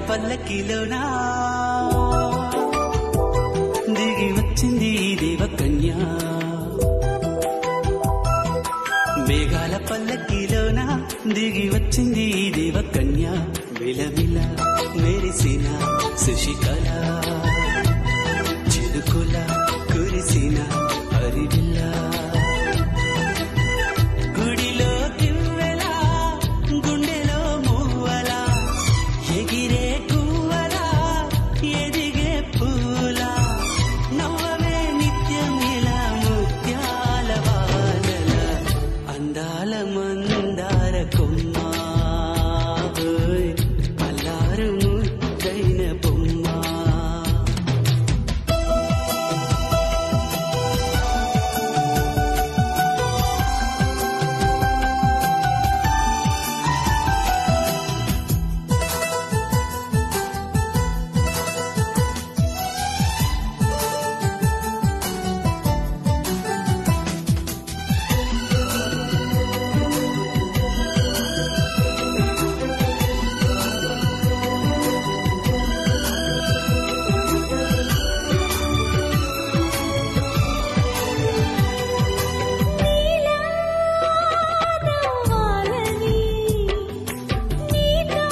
పల్లకిలోనా దిగి వచ్చింది ఈ దేవకన్య మేఘాల పల్లకిలోన దిగి వచ్చింది ఈ దేవకన్య విలవిల మెరిసిన శశికళ చిరుకుల కురిసిన హరివిల్ల గుడిలో దివ్వెలా గుండెలో మువ్వలా ఎగిరే కువ్వలా ఎదిగే పూలా నవ్వవే నిత్యం ఇలా ముత్యాల వానల అందాల మందార కొమ్మ ఓయ్, అల్లారు ముద్దైన బొమ్మ నవ్వాలని నీతో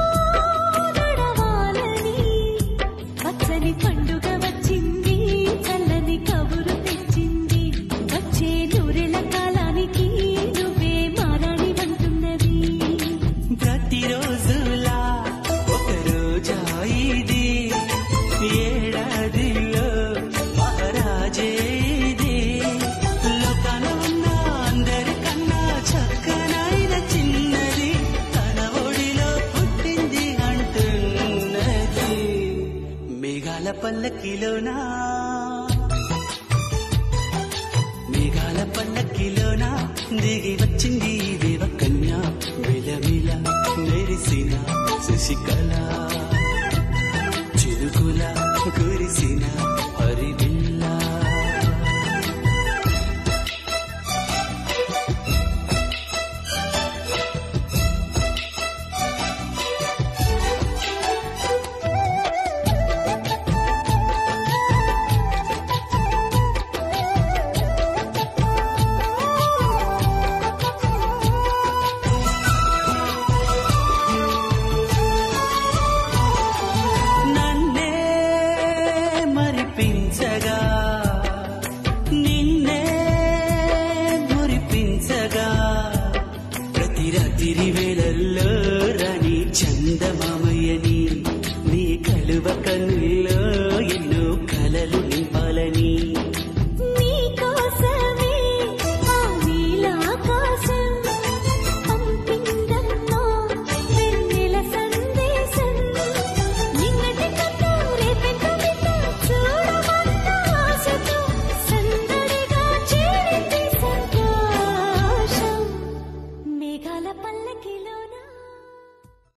నడవాలని పచ్చని పండుగ వచ్చింది చల్లని కబురు తెచ్చింది వచ్చే నూరెల కాలానికి నువ్వే మారాణి అంటున్నది ప్రతిరోజులా ఒక రోజా ఇది ఏడాదిలో మహారాజే ఇది లోకాన ఉన్న అందరికన్నా చక్కనైన చిన్నది తన ఒడిలో పుట్టింది అంటున్నది మేఘాల పల్లకిలోనా మేఘాల పల్లకిలోనా దిగి